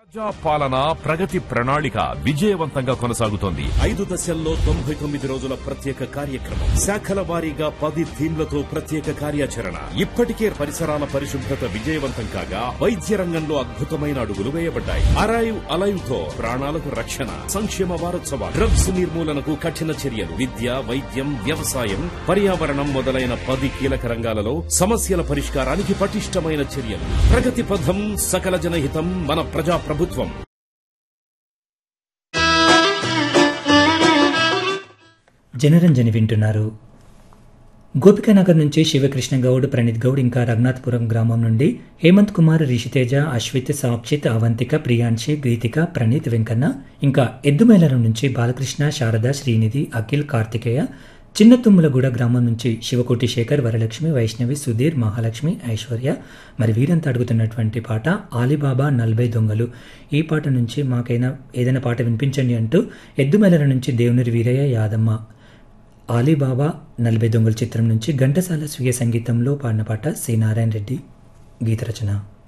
ప్రజా పాలన ప్రగతి ప్రణాళిక విజయవంతంగా కొనసాగుతోంది ఐదు దశల్లో తొంభై తొమ్మిది రోజుల ప్రత్యేక కార్యక్రమం శాఖల వారీగా పది థీమ్లతో ప్రత్యేక కార్యాచరణ ఇప్పటికే పరిసరాల పరిశుభ్రత విజయవంతం కాగా వైద్య రంగంలో అద్భుతమైన అడుగులు వేయబడ్డాయి అరైవ్ అలైవ్ తో ప్రాణాలకు రక్షణ సంక్షేమ వారోత్సవాలు డ్రగ్స్ నిర్మూలనకు కఠిన చర్యలు విద్య వైద్యం వ్యవసాయం పర్యావరణం మొదలైన పది కీలక రంగాలలో సమస్యల పరిష్కారానికి పటిష్టమైన చర్యలు ప్రగతి పథం సకల జనహితం మన ప్రజా ప్రభుత్వం జనరంజని వింటున్నారు గోపికానగర్ నుంచి శివకృష్ణ గౌడ్ ప్రణీత్ గౌడ్ ఇంకా రఘునాథపురం గ్రామం నుండి హేమంత్ కుమార్ రిషితేజ అశ్విత్ సాక్షిత్ అవంతిక ప్రియాంశి గీతిక ప్రణీత్ వెంకన్న ఇంకా ఎద్దుమేళరం నుంచి బాలకృష్ణ శారద శ్రీనిధి అఖిల్ కార్తికేయ చిన్న తుమ్మలగూడ గ్రామం నుంచి శివకోటి శేఖర్ వరలక్ష్మి వైష్ణవి సుధీర్ మహాలక్ష్మి ఐశ్వర్య మరి వీరంతా అడుగుతున్నటువంటి పాట ఆలీబాబా నలభై దొంగలు ఈ పాట నుంచి మాకైనా ఏదైనా పాట వినిపించండి అంటూ ఎద్దుమెలర నుంచి దేవునిరి వీరయ్య యాదమ్మ ఆలీబాబా నలభై దొంగల చిత్రం నుంచి ఘంటసాల స్వీయ సంగీతంలో పాడిన పాట సి నారాయణ రెడ్డి గీత రచన